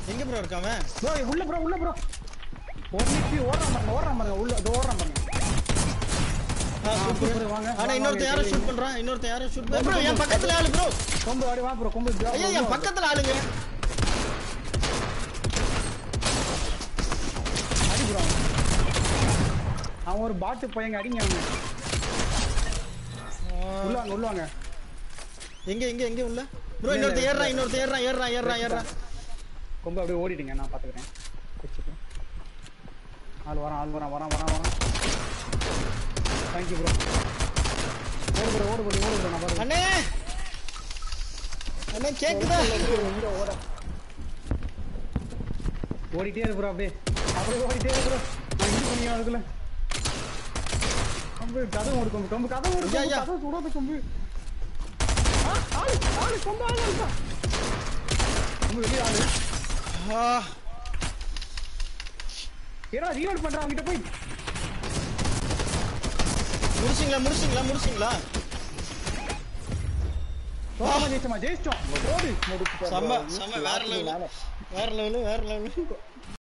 எங்க ப்ரோ இருக்காம ப்ரோ உள்ள ப்ரோ உள்ள ப்ரோ ஒரு நிமிஷம் ஓடுறான் பாருங்க ஓடுறான் பாருங்க உள்ள இதோ ஓடுறான் பாருங்க சூப்பர் சூப்பர், வாங்க. ஆனா வாங்க, இன்னொருத்த வாங்க, யாரும் சரி. ஷூட் பண்றான் இன்னொருத்த யாரும் ஷூட் ப்ரோ என் பக்கத்துல ஆளு ப்ரோ கொம்பு அடி வா ப்ரோ கொம்பு ஐயா என் பக்கத்துல ஆளுங்க அடி ப்ரோ அவன் ஒரு பாட்டு பையங்க அடிங்க அவனை உள்ள வாங்க உள்ள வாங்க எங்க எங்க எங்க உள்ள ப்ரோ இன்னொருத்த ஏறான் இன்னொருத்த ஏறான் ஏறான் ஏறான் ஏறான் கொம்பு அப்படியே ஓடிடுங்க நான் பாத்துக்கிறேன் வச்சுட்டு ஆள் வரான் ஆள் வரான் வரான் வரான் வரான் தேங்க்யூ ப்ரோ ஓடு ப்ரோ ஓடு ப்ரோ ஓடு ப்ரோ நான் பாருங்க அண்ணே அண்ணே கேக்குதா ஓடிட்டே இரு ப்ரோ அப்படியே அப்படியே ஓடிட்டே இரு ப்ரோ நான் இது பண்ணியா அதுக்குள்ள கொம்பு கதவு ஓடு கொம்பு கொம்பு கதவு ஓடு ஐயா, கொம்பு, ஐயா. கதவு சுடாத கொம்பு ஆ, ஆளு ஆளு கொம்பு ஆளு இருக்கா கொம்பு வெளியே ஆளு ஆ, ஏடா ரீலோட் பண்றான் அவங்கிட்ட போய் முடிச்சிங்களா முடிச்சிங்களா முடிச்சிங்களா சோகமா ஜெயிச்சோமா ஜெயிச்சோம் ஓடு செம்ம செம்ம வேற லெவல் வேற லெவல் வேற லெவல்